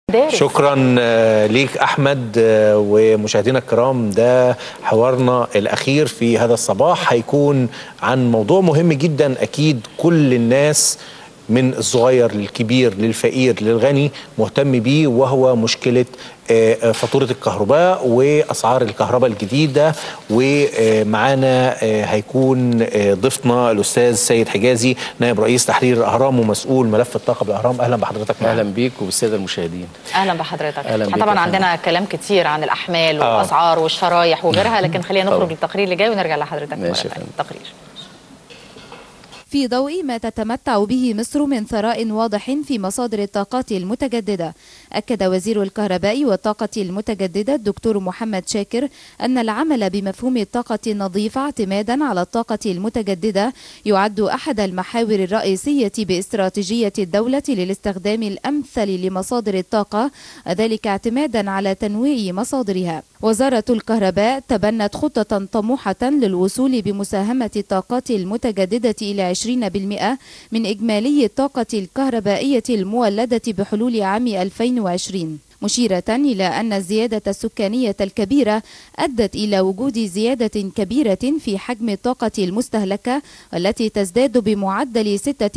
دارس. شكرا آه، ليك احمد آه، ومشاهدينا الكرام ده حوارنا الاخير في هذا الصباح هيكون عن موضوع مهم جدا اكيد كل الناس من الصغير للكبير للفقير للغني مهتم بيه وهو مشكله آه، آه، فاتوره الكهرباء واسعار الكهرباء الجديده ومعانا آه، هيكون آه، ضيفنا الاستاذ سيد حجازي نائب رئيس تحرير الاهرام ومسؤول ملف الطاقه بالاهرام اهلا بحضرتك معانا اهلا بيك وبالساده المشاهدين اهلا بحضرتك أهلاً احنا بيك طبعا يا عندنا كلام كتير عن الاحمال آه. والاسعار والشرايح وغيرها لكن خلينا نخرج طبعاً. للتقرير اللي جاي ونرجع لحضرتك مرة ماشي يا تانية. فندم. تقرير في ضوء ما تتمتع به مصر من ثراء واضح في مصادر الطاقات المتجددة أكد وزير الكهرباء والطاقة المتجددة الدكتور محمد شاكر أن العمل بمفهوم الطاقة النظيفة اعتمادا على الطاقة المتجددة يعد أحد المحاور الرئيسية باستراتيجية الدولة للاستخدام الأمثل لمصادر الطاقة ذلك اعتمادا على تنويع مصادرها وزارة الكهرباء تبنت خطة طموحة للوصول بمساهمة الطاقات المتجددة إلى 20% من إجمالي الطاقة الكهربائية المولدة بحلول عام 2020 مشيرة إلى أن الزيادة السكانية الكبيرة أدت إلى وجود زيادة كبيرة في حجم الطاقة المستهلكة والتي تزداد بمعدل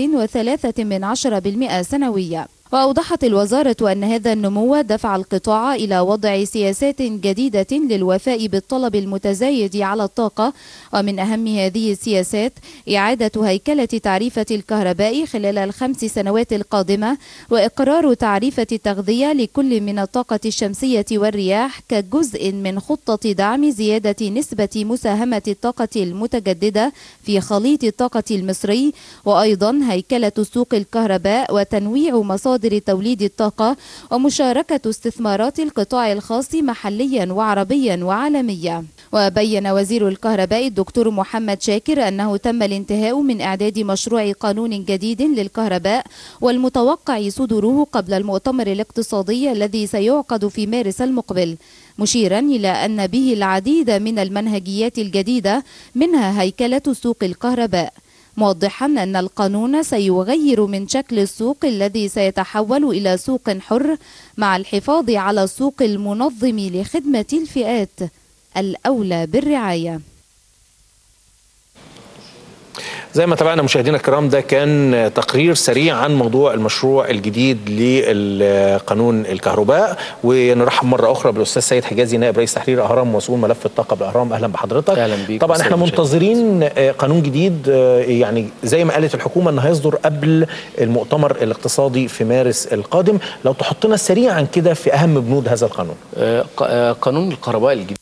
6.3% سنويا وأوضحت الوزارة أن هذا النمو دفع القطاع إلى وضع سياسات جديدة للوفاء بالطلب المتزايد على الطاقة ومن أهم هذه السياسات إعادة هيكلة تعريفة الكهرباء خلال الخمس سنوات القادمة وإقرار تعريفة التغذية لكل من الطاقة الشمسية والرياح كجزء من خطة دعم زيادة نسبة مساهمة الطاقة المتجددة في خليط الطاقة المصري وأيضا هيكلة سوق الكهرباء وتنويع مصادر توليد الطاقة ومشاركة استثمارات القطاع الخاص محليا وعربيا وعالميا وبين وزير الكهرباء الدكتور محمد شاكر أنه تم الانتهاء من إعداد مشروع قانون جديد للكهرباء والمتوقع صدوره قبل المؤتمر الاقتصادي الذي سيعقد في مارس المقبل مشيرا إلى أن به العديد من المنهجيات الجديدة منها هيكلة سوق الكهرباء موضحا أن القانون سيغير من شكل السوق الذي سيتحول إلى سوق حر مع الحفاظ على السوق المنظم لخدمة الفئات الأولى بالرعاية زي ما تابعنا مشاهدينا الكرام ده كان تقرير سريع عن موضوع المشروع الجديد لقانون الكهرباء ونرحب مره اخرى بالاستاذ سيد حجازي نائب رئيس تحرير الاهرام ومسؤول ملف الطاقه بالاهرام اهلا بحضرتك أهلا بيك طبعا أستاذ احنا مشاهد. منتظرين آه، قانون جديد آه، يعني زي ما قالت الحكومه انه هيصدر قبل المؤتمر الاقتصادي في مارس القادم لو تحطنا سريعا كده في اهم بنود هذا القانون آه، ق- آه، قانون الكهرباء الجديد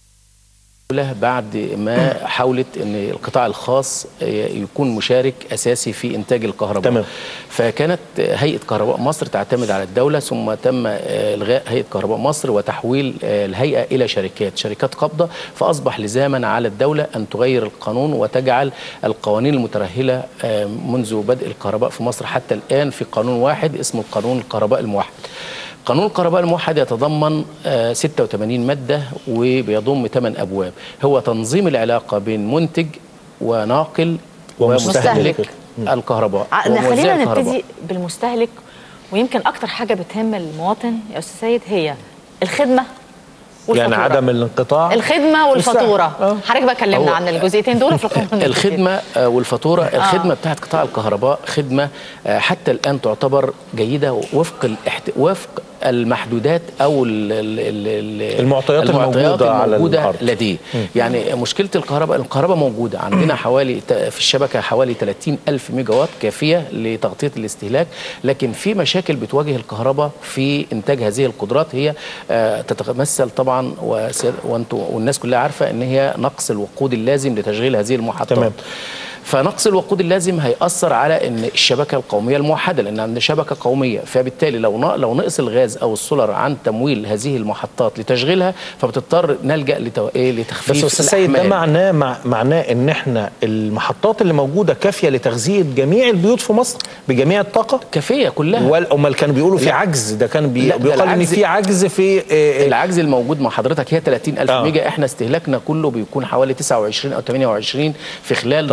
له بعد ما حاولت ان القطاع الخاص آه، يكون مشارك اساسي في انتاج الكهرباء تمام. فكانت آه، هيئه كهرباء مصر تعتمد على الدوله ثم تم آه، الغاء هيئه كهرباء مصر وتحويل آه، الهيئه الى شركات شركات قابضه فاصبح لزاما على الدوله ان تغير القانون وتجعل القوانين المترهله آه، منذ بدء الكهرباء في مصر حتى الان في قانون واحد اسمه قانون الكهرباء الموحد قانون الكهرباء الموحد يتضمن آه، 86 مادة وبيضم 8 أبواب هو تنظيم العلاقة بين منتج وناقل ومستهلك. ومستهلك الكهرباء ع- وموزع خلينا الكهرباء. نبتدي بالمستهلك ويمكن اكتر حاجه بتهم المواطن يا استاذ سيد هي الخدمه والفاتوره يعني عدم الانقطاع الخدمه والفاتوره آه. حضرتك بقى كلمنا هو- عن الجزئيتين دول في القانون الجديد. الخدمة آه، والفاتورة الخدمة بتاعت قطاع الكهرباء خدمة آه، حتى الآن تعتبر جيدة وفق الاحت... وفق المحدودات أو ال... ال... ال... المعطيات الموجودة على الموجودة الأرض. لديه يعني مشكلة الكهرباء الكهرباء موجودة عندنا حوالي ت- في الشبكة حوالي 30 ألف ميجا وات كافية لتغطية الاستهلاك لكن في مشاكل بتواجه الكهرباء في إنتاج هذه القدرات هي آه، تتمثل طبعا وسياد- وانتوا والناس كلها عارفة إن هي نقص الوقود اللازم لتشغيل هذه المحطات تمام. فنقص الوقود اللازم هيأثر على ان الشبكه القوميه الموحده لان عندنا شبكه قوميه فبالتالي لو ن- لو نقص الغاز او السولار عن تمويل هذه المحطات لتشغيلها فبتضطر نلجا لتو... إيه لتخفيف بس استاذ سيد ده الأحمال. معناه مع معناه ان احنا المحطات اللي موجوده كافيه لتغذيه جميع البيوت في مصر بجميع الطاقه كافيه كلها ولا امال كانوا بيقولوا في لا. عجز ده كان بي... لا، ده بيقال ان العجز- في عجز في آه، العجز الموجود مع حضرتك هي 30000 آه. ميجا احنا استهلاكنا كله بيكون حوالي 29 او 28 في خلال طب در... ده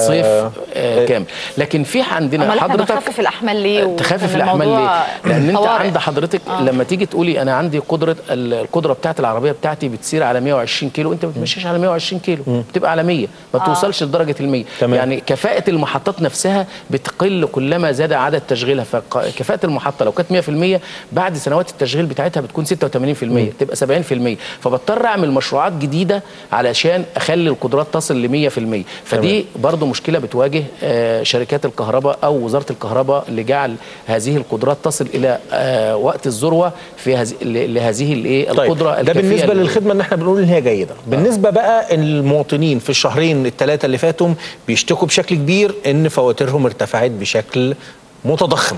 صيف آه كامل لكن في عندنا امال احنا حضرتك بنخفف الاحمال ليه تخفف وكان الاحمال الموضوع ليه؟ لان انت طوارئ. عند حضرتك آه. لما تيجي تقولي انا عندي قدره ال- القدره بتاعت العربيه بتاعتي بتسير على 120 كيلو انت ما بتمشيش على 120 كيلو بتبقى على 100 ما بتوصلش لدرجه ال 100 تمام. يعني كفاءه المحطات نفسها بتقل كلما زاد عدد تشغيلها فكفاءه المحطه لو كانت 100% بعد سنوات التشغيل بتاعتها بتكون 86% تبقى 70% فبضطر اعمل مشروعات جديده علشان اخلي القدرات تصل ل 100% فدي برضو مشكله بتواجه آه، شركات الكهرباء او وزاره الكهرباء لجعل هذه القدرات تصل الى آه، وقت الذروه في هذه ل- لهذه الايه طيب القدره ده الكافية بالنسبه لل- للخدمه ان احنا بنقول ان هي جيده بالنسبه بقى المواطنين في الشهرين الثلاثه اللي فاتوا بيشتكوا بشكل كبير ان فواتيرهم ارتفعت بشكل متضخم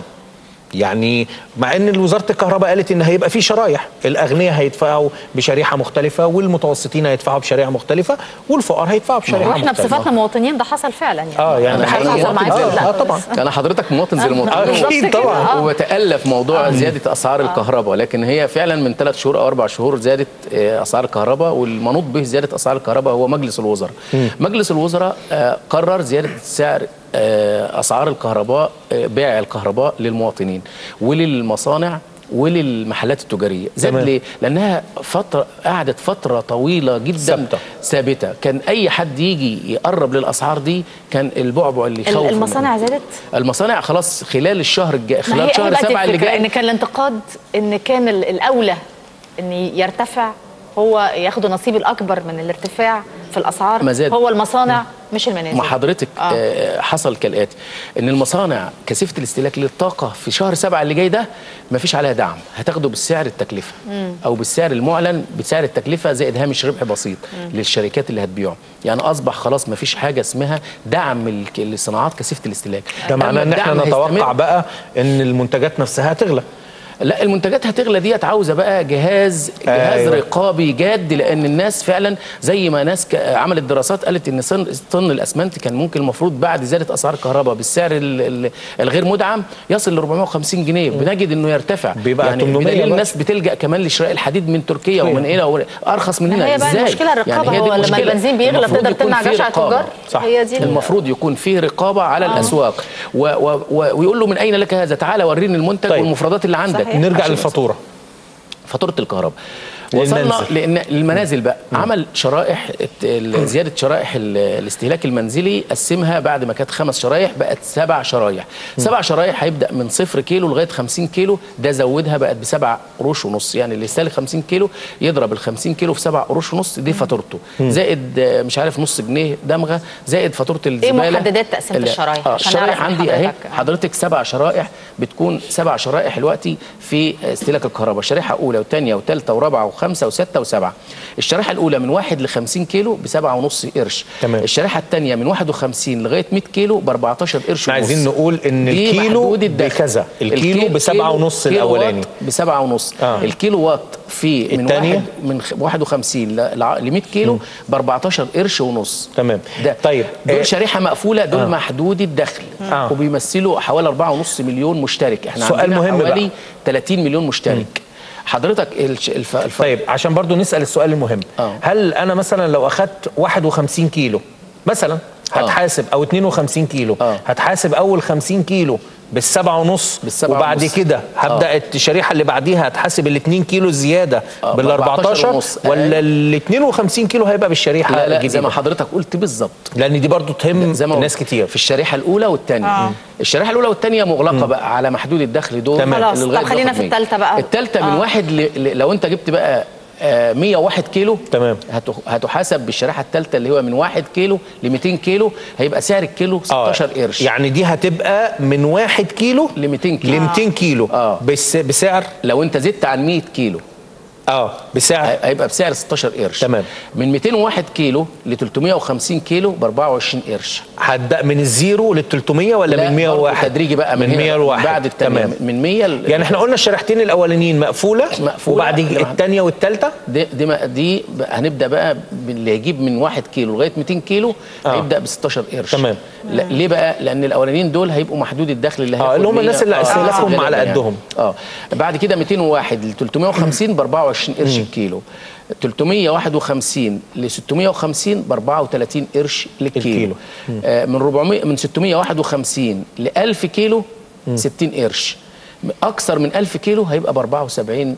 يعني مع ان وزاره الكهرباء قالت ان هيبقى في شرايح الاغنياء هيدفعوا بشريحه مختلفه والمتوسطين هيدفعوا بشريحه مختلفه والفقراء هيدفعوا بشريحه واحنا مختلفه بصفتنا مواطنين ده حصل فعلا يعني اه يعني أنا ده حقيقي حصل معايا مواطن في اه, البلد. آه طبعا كان حضرتك مواطن زي آه، المواطنين بالظبط أكيد كده. طبعاً. آه. وتألف موضوع زيادة أسعار الكهرباء لكن هي فعلا من ثلاث شهور أو أربع شهور زادت آه، أسعار الكهرباء والمنوط به زيادة أسعار الكهرباء هو مجلس الوزراء مجلس الوزراء آه، قرر زيادة سعر آه، أسعار الكهرباء آه، بيع الكهرباء للمواطنين وللمصانع وللمحلات التجاريه زاد تمام. ليه لانها فتره قعدت فتره طويله جدا ثابتة. ثابته كان اي حد يجي يقرب للاسعار دي كان البعبع اللي يخوف منه. المصانع زادت المصانع خلاص خلال الشهر الجاي ما خلال هي شهر هي بقت سبعة اللي الفكرة ان جاي كان الانتقاد ان كان ال- الاولى ان يرتفع هو ياخدوا نصيب الاكبر من الارتفاع في الاسعار ما زاد. هو المصانع مش المنازل ما حضرتك آه. آه. حصل كالاتي ان المصانع كثافه الاستهلاك للطاقه في شهر سبعة اللي جاي ده ما فيش عليها دعم هتاخده بالسعر التكلفه او بالسعر المعلن بسعر التكلفه زائد هامش ربح بسيط للشركات اللي هتبيعه يعني اصبح خلاص ما فيش حاجه اسمها دعم الك- لصناعات كثافه الاستهلاك ده معناه أما ان احنا الدعم نتوقع هيستمر- بقى ان المنتجات نفسها هتغلى لا المنتجات هتغلى ديت عاوزه بقى جهاز جهاز أيوة. أيوة. رقابي جاد لان الناس فعلا زي ما ناس ك- عملت دراسات قالت ان صن طن الاسمنت كان ممكن المفروض بعد زياده اسعار الكهرباء بالسعر ال- ال- الغير مدعم يصل ل 450 جنيه بنجد انه يرتفع بيبقى يعني 800 بدليل بقى. الناس بتلجا كمان لشراء الحديد من تركيا ومن هنا ومن- ارخص مننا هي بقى ازاي المشكلة الرقابة، هي دي هو لما المشكلة. البنزين بيغلى المفروض بتقدر يكون تمنع في جشع رقابة. التجار؟ صح. هي دي ال- المفروض يكون فيه رقابه على الاسواق و و و ويقول له من اين لك هذا تعالى وريني المنتج طيب. والمفردات اللي عندك صحيح. نرجع عشان للفاتوره فاتوره الكهرباء للمنزل. وصلنا لان المنازل بقى عمل شرائح الت- ال- زياده شرائح ال- الاستهلاك المنزلي قسمها بعد ما كانت خمس شرايح بقت سبع شرايح سبع شرايح هيبدا من صفر كيلو لغايه 50 كيلو ده زودها بقت بسبع قروش ونص يعني اللي يستهلك 50 كيلو يضرب ال 50 كيلو في سبع قروش ونص دي فاتورته زائد آه، مش عارف نص جنيه دمغه زائد فاتوره الزباله محددات تقسيمة اللي- الشرايح اه عشان الشرايح نعرف من عندي اهي حضرتك. حضرتك سبع شرائح بتكون سبع شرائح دلوقتي في استهلاك الكهرباء شريحه اولى وثانيه وثالثه ورابعه وخمسه وسته وسبعه الشريحه الاولى من واحد ل 50 كيلو بسبعة ونص قرش تمام. الشريحه الثانيه من 51 لغايه 100 كيلو ب 14 قرش احنا عايزين ونص. نقول ان دي الكيلو محدود الدخل. بكذا الكيلو الكي- بسبعة ونص كيلو الاولاني وات بسبعة ونص آه. الكيلو وات في من التانية؟ واحد من خ- 51 ل 100 كيلو ب 14 قرش ونص تمام. ده طيب. دول آه. شريحه مقفوله دول آه. محدود الدخل آه. وبيمثلوا حوالي 4.5 مليون مشترك احنا سؤال عندنا مهم حوالي بقى. 30 مليون مشترك حضرتك الش- الف... الف... طيب عشان برضو نسال السؤال المهم آه. هل انا مثلا لو اخدت 51 كيلو مثلا هتحاسب او 52 كيلو آه. هتحاسب اول 50 كيلو بالسبعة ونص بالسبعة وبعد ونص. كده هبدا الشريحه اللي بعديها هتحاسب ال 2 كيلو الزياده آه، بال ب 14 14 ونص. ولا ال 52 كيلو هيبقى بالشريحه لا لا زي الجديده ما حضرتك قلت بالظبط لان دي برضو تهم زي ما ناس قلت. كتير في الشريحه الاولى والثانيه آه. الشريحه الاولى والثانيه مغلقه بقى على محدود الدخل دول تمام. خلاص. اللي لغاية طب خلينا في دلوقتي التالتة بقى. الثالثه من آه. واحد ل... ل... لو انت جبت بقى آه، 101 كيلو تمام. هت... هتحاسب بالشريحه الثالثه اللي هو من 1 كيلو ل 200 كيلو هيبقى سعر الكيلو 16 قرش يعني دي هتبقى من 1 كيلو ل 200 كيلو ل 200 كيلو آه. بس بسعر لو انت زدت عن 100 كيلو اه بسعر هي- هيبقى بسعر 16 قرش تمام. من 201 كيلو ل 350 كيلو ب 24 قرش هبدا من الزيرو لل 300 ولا لا، من 101 برضه تدريجي بقى من, من هنا 101 بعد الثانيه تمام من 100 ل- يعني احنا قلنا الشريحتين الاولانيين مقفوله مقفولة. وبعد لما- الثانيه والثالثه دي دي, ما- دي بقى هنبدا بقى اللي هيجيب من 1 كيلو لغايه 200 كيلو آه. هيبدا ب 16 قرش تمام. لا ليه بقى لان الاولانيين دول هيبقوا محدود الدخل اللي آه، هياخد اللي هم 100 الناس اللي آه، استهلاكهم غالباً على قدهم. اه بعد كده 201 ل 350 ب 24 24 قرش الكيلو 351 ل 650 ب 34 قرش للكيلو الكيلو. آه، من 400 من 651 ل 1000 كيلو 60 قرش اكثر من 1000 كيلو هيبقى ب 74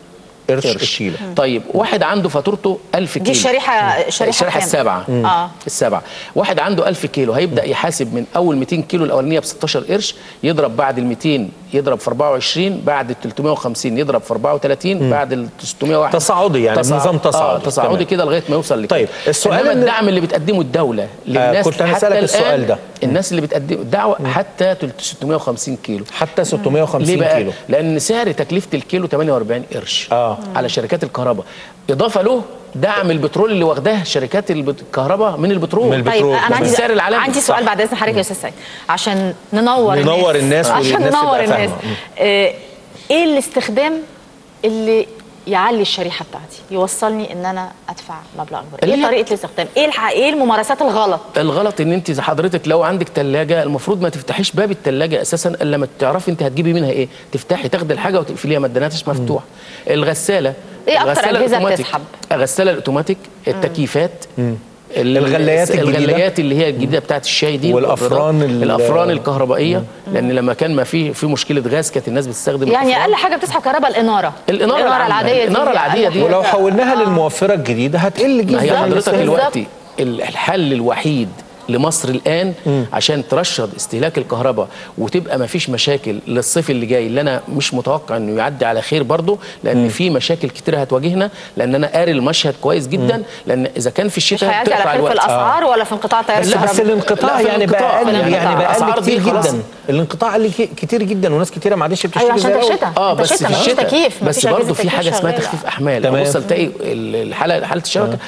قرش قرش الكيلو طيب واحد عنده فاتورته 1000 كيلو دي الشريحه شريحه الشريحه كام؟ السابعه اه السبعه واحد عنده 1000 كيلو هيبدا يحاسب من اول 200 كيلو الاولانيه ب 16 قرش يضرب بعد ال 200 يضرب في 24 بعد ال 350 يضرب في 34 بعد ال 601 تصاعدي يعني نظام تصاعدي. اه تصاعدي تمام. كده لغايه ما يوصل لكده طيب، السؤال إنما إن- الدعم اللي بتقدمه الدوله للناس كنت حتى هسألك الآن السؤال ده. الناس اللي بتقدم الدعوه حتى 650 كيلو حتى 650 ليه بقى؟ كيلو لان سعر تكلفه الكيلو 48 قرش آه. على شركات الكهرباء اضافه له دعم البترول اللي واخداه شركات البت- الكهرباء من البترول من البترول. طيب بترول. انا عندي بالسعر العالمي. عندي سؤال صح. بعد اذن حضرتك يا استاذ سعيد عشان ننور ننور الناس عشان والناس ننور تبقى الناس فاهمة. آه، ايه الاستخدام اللي يعلي الشريحه بتاعتي يوصلني ان انا ادفع مبلغ اكبر اللي ايه هي- طريقه الاستخدام ايه الح... ايه الممارسات الغلط الغلط ان انت حضرتك لو عندك ثلاجه المفروض ما تفتحيش باب الثلاجه اساسا الا لما تعرفي انت هتجيبي منها ايه تفتحي تاخدي الحاجه وتقفليها ما تدناتش مفتوح الغساله إيه أكتر الغسالة أجهزة الأوتوماتيك. بتسحب؟ الغساله الاوتوماتيك التكييفات ال- الغلايات الجديدة. الغلايات اللي هي الجديده بتاعت الشاي دي والأفران ال- الافران الكهربائيه لان لما كان ما في في مشكله غاز كانت الناس بتستخدم يعني الأفران. اقل حاجه بتسحب كهرباء الاناره الإنارة العامة. العاديه دي الإنارة هي العادية أقل دي. حاجة. ولو حولناها للموفره الجديده هتقل جدا ما هي عن حضرتك السنة. دلوقتي الحل الوحيد لمصر الان عشان ترشد استهلاك الكهرباء وتبقى ما فيش مشاكل للصيف اللي جاي اللي انا مش متوقع انه يعدي على خير برضه لان في مشاكل كتير هتواجهنا لان انا قاري المشهد كويس جدا لان اذا كان في مش الشتاء هيعدي على بتقطع خير في الوقت. الاسعار ولا في انقطاع تيار لا بس الكهرباء الانقطاع لا، في يعني الانقطاع. بقى في اقل الانقطاع. يعني بقى الأسعار اقل دي كتير خلاص. جدا الانقطاع قل ك- كتير جدا وناس كتيره ما عادش بتشتري ايوه عشان زي ده الأول. شتاء اه ده بس شتاء في مفيش الشتاء تكييف بس مفيش برضه أجهزة في تكييف حاجه اسمها شغالة. تخفيف احمال تمام. وصل تلاقي ال- الحاله حاله الشبكه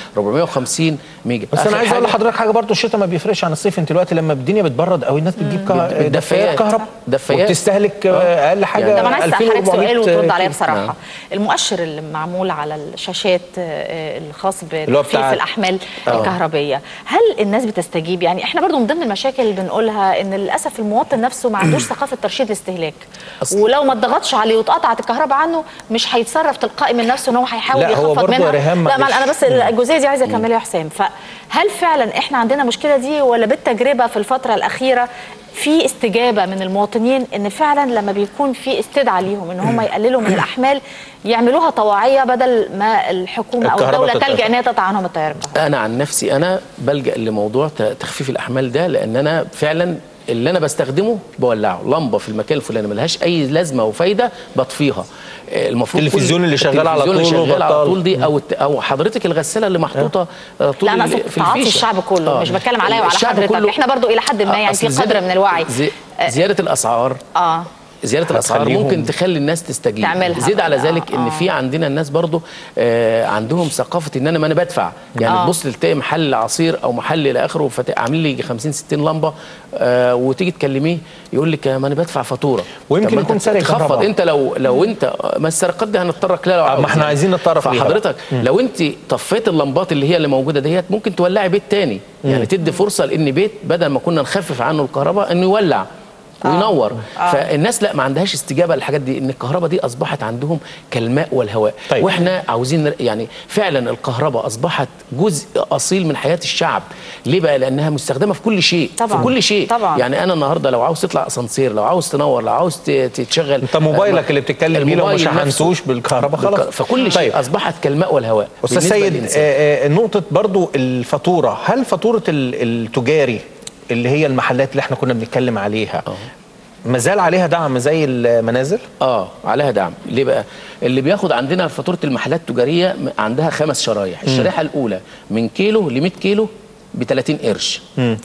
450 ميجا بس انا آخر عايز اقول حاجة- لحضرتك حاجه برضو الشتاء ما بيفرقش عن الصيف انت دلوقتي لما الدنيا بتبرد قوي الناس بتجيب كه- دفايات. دفايات كهرباء دفايات. وبتستهلك آه، اقل حاجه يعني طب انا عايز اسال حضرتك 2400 سؤال وترد عليا كيلو. بصراحه نعم. المؤشر اللي معمول على الشاشات آه، الخاص هو بتخفيف بتاع- الاحمال الكهربيه هل الناس بتستجيب يعني احنا برضو من ضمن المشاكل اللي بنقولها ان للاسف المواطن نفسه ما عندوش ثقافه ترشيد الاستهلاك أصل- ولو ما اتضغطش عليه واتقطعت الكهرباء عنه مش هيتصرف تلقائي من نفسه ان هو هيحاول لا، هو يخفض برضو منها ريهام لا ما معلش. انا بس الجزئيه دي عايزه اكملها يا حسام فهل فعلا احنا عندنا مشكله دي ولا بالتجربه في الفتره الاخيره في استجابه من المواطنين ان فعلا لما بيكون في استدعاء ليهم ان هم يقللوا من الاحمال يعملوها طواعيه بدل ما الحكومه او الكهرباء الدوله تتقطع. تلجا ان هي تقطع عنهم التيار الكهربائي انا عن نفسي انا بلجا لموضوع ت- تخفيف الاحمال ده لان انا فعلا اللي انا بستخدمه بولعه لمبه في المكان الفلاني ملهاش اي لازمه وفايده بطفيها آه، المفروض التلفزيون كل- اللي شغال على التلفزيون اللي طول شغال على وبطال. طول دي او الت- او حضرتك الغساله اللي محطوطه آه، طول لا انا ال- اقصد في تعاطي الفيشة. الشعب كله آه. مش بتكلم عليا وعلى الشعب حضرتك كله- احنا برضو الى حد ما آه، يعني أصل في قدر زيادة- من الوعي زي- زياده الاسعار اه زياده الاسعار هتخليهم- ممكن تخلي الناس تستجيب تعملها زيد على بقى. ذلك آه. ان في عندنا الناس برضو آه عندهم ثقافه ان انا ما انا بدفع يعني آه. تبص تلاقي محل عصير او محل الى اخره فت- عامل لي 50 60 لمبه آه وتيجي تكلميه يقول لك ما انا بدفع فاتوره ويمكن طب ما يكون انت سارق تخفض كهرباء. انت لو لو انت ما السرقات دي هنتطرق لها لو آه، ما عاوز احنا عايزين نتطرق ليها بقى. فحضرتك لو انت طفيت اللمبات اللي هي اللي موجوده ديت ممكن تولعي بيت تاني يعني تدي فرصه لان بيت بدل ما كنا نخفف عنه الكهرباء انه يولع وينور آه. فالناس لا ما عندهاش استجابه للحاجات دي ان الكهرباء دي اصبحت عندهم كالماء والهواء طيب. واحنا عاوزين نر- يعني فعلا الكهرباء اصبحت جزء اصيل من حياه الشعب ليه بقى لانها مستخدمه في كل شيء طبعاً. في كل شيء طبعاً. يعني انا النهارده لو عاوز تطلع اسانسير لو عاوز تنور لو عاوز ت- تتشغل انت موبايلك اللي بتتكلم بيه لو ما الموبايل نفسه. شحنتوش بالكهرباء خلاص بالك- فكل شيء طيب. اصبحت كالماء والهواء استاذ بالنسبة سيد للإنسان. آه، آه، نقطه برضو الفاتوره هل فاتوره ال- التجاري اللي هي المحلات اللي احنا كنا بنتكلم عليها ما زال عليها دعم زي المنازل اه عليها دعم ليه بقى اللي بياخد عندنا فاتوره المحلات التجاريه م- عندها خمس شرايح الشريحه الاولى من كيلو ل 100 كيلو ب 30 قرش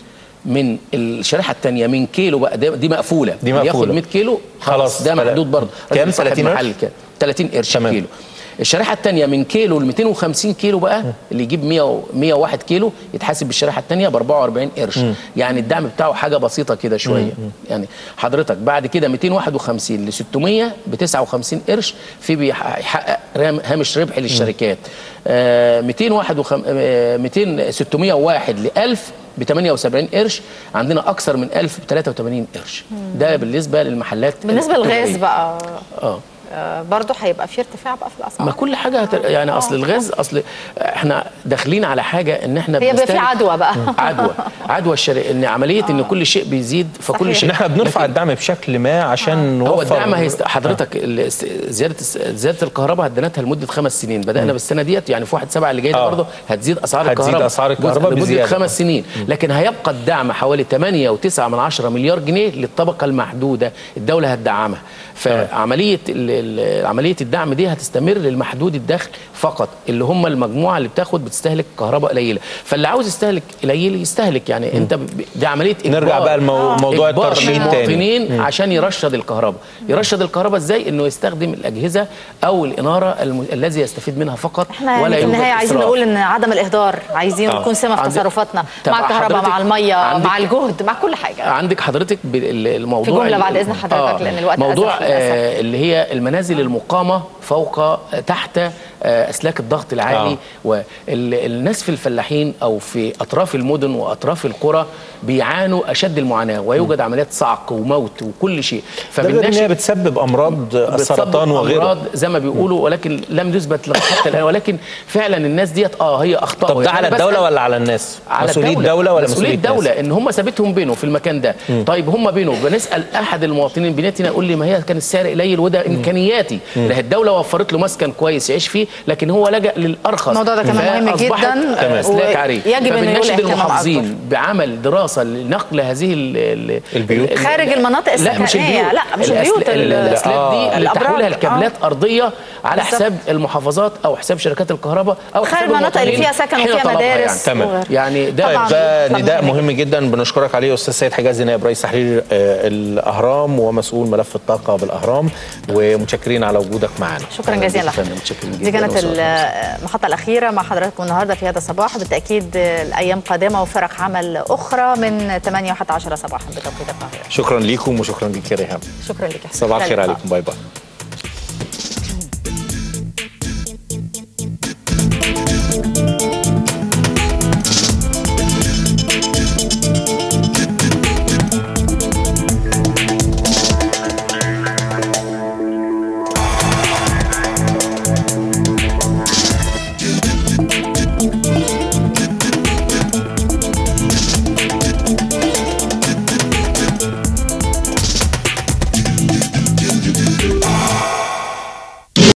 من الشريحه الثانيه من كيلو بقى دي, دي مقفوله دي اللي مقفولة. ياخد 100 كيلو خلاص. خلاص ده تلا- محدود برضه كام؟ راجل صاحب 30 قرش؟ محل كده 30 قرش تمام. كيلو الشريحه الثانيه من كيلو ل 250 كيلو بقى اللي يجيب 100 و- 101 كيلو يتحاسب بالشريحه الثانيه ب 44 قرش يعني الدعم بتاعه حاجه بسيطه كده شويه يعني حضرتك بعد كده 251 ل 600 ب 59 قرش في بيحقق رام- هامش ربح للشركات آه 251 آه 200 601 ل 1000 ب 78 قرش عندنا اكثر من 1000 ب 83 قرش ده بالنسبه للمحلات بالنسبه للغاز التجارية. بقى اه آه، برضه هيبقى في ارتفاع بقى في الاسعار ما كل حاجه هت... يعني اصل الغاز اصل احنا داخلين على حاجه ان احنا هي بيبقى في بنستهلك- عدوى بقى. عدوى عدوى الشرق ان عمليه ان كل شيء بيزيد فكل صحيح. شيء ان احنا بنرفع الدعم بشكل ما عشان نوفر هو الدعم هيست... حضرتك ال- زياده زياده الكهرباء هديناها لمده خمس سنين بدانا بالسنه ديت يعني في 1 7 اللي جاي ده آه. برضه هتزيد اسعار هتزيد الكهرباء أسعار جزء الكهرباء لمده بزيادة. خمس سنين لكن هيبقى الدعم حوالي 8.9 من 10 مليار جنيه للطبقه المحدوده الدوله هتدعمها فعمليه ال... ال... عمليه الدعم دي هتستمر للمحدود الدخل فقط اللي هم المجموعه اللي بتاخد بتستهلك كهرباء قليله فاللي عاوز يستهلك قليل يستهلك يعني انت ب... دي عمليه نرجع إجبار. بقى لموضوع إجبار الترشيد تاني للمواطنين عشان يرشد الكهرباء يرشد الكهرباء ازاي انه يستخدم الاجهزه او الاناره الم... الذي يستفيد منها فقط احنا يعني في يوجد النهايه عايزين إسراف. نقول ان عدم الاهدار عايزين آه. يكون سمه في عندك- تصرفاتنا طب مع الكهرباء مع حضرتك الميه عندك- مع الجهد مع كل حاجه عندك حضرتك بال- الموضوع في جملة ال- بعد إذن حضرتك، لأن الوقت موضوع أزف للأسف. آه اللي هي المنازل المقامه فوق تحت آه اسلاك الضغط العالي والناس في الفلاحين او في اطراف المدن واطراف القرى بيعانوا اشد المعاناه ويوجد عمليات صعق وموت وكل شيء ده غير ان هي فبالناشئ بتسبب امراض السرطان بتسبب وغيره امراض زي ما بيقولوا ولكن لم يثبت لغاية حتى الان ولكن فعلا الناس ديت اه هي اخطاء طب ده على الدوله ولا على الناس على مسؤوليه الدولة. الدوله ولا مسؤوليه مسؤوليه الدوله الناس؟ ان هم سابتهم بينه في المكان ده طيب هم بينه بنسال احد المواطنين بنيتنا يقول لي ما هي كان السعر قليل وده امكانياتي ده الدوله وفرت له مسكن كويس يعيش فيه لكن هو لجا للارخص الموضوع ده كمان مهم فأصبحت جداً. اسلاك عليه ويجب إنه يولي فبنناشد اهتمام المحافظين بعمل دراسه لنقل هذه ال ال البيوت؟ خارج المناطق لا مش السكنية. البيوت لا، مش الأسل- البيوت، ال- الاسلاك دي اللي الأبراج. تحويلها لكابلات آه. ارضيه على بالظبط. حساب المحافظات او حساب شركات الكهرباء او خارج حساب المناطق اللي المواطنين فيها سكن حين وفيها طلبها مدارس يعني. تمام. وغيره. يعني ده طبعاً. ده طبعاً نداء مهم مهم جدا بنشكرك عليه استاذ سيد حجازي نائب رئيس تحرير آه، الاهرام ومسؤول ملف الطاقه بالاهرام ومتشكرين على وجودك معنا شكرا جزيلا فندم، متشكرين دي جداً كانت وصلاة المحطة الأخيرة مع حضراتكم النهاردة في هذا الصباح بالتأكيد الأيام قادمة وفرق عمل أخرى من 8 حتى 10 صباحا بتوقيت القاهرة شكرا ليكم وشكرا لك يا ريهام شكرا لك يا حسين. صباح الخير إلى اللقاء. عليكم باي باي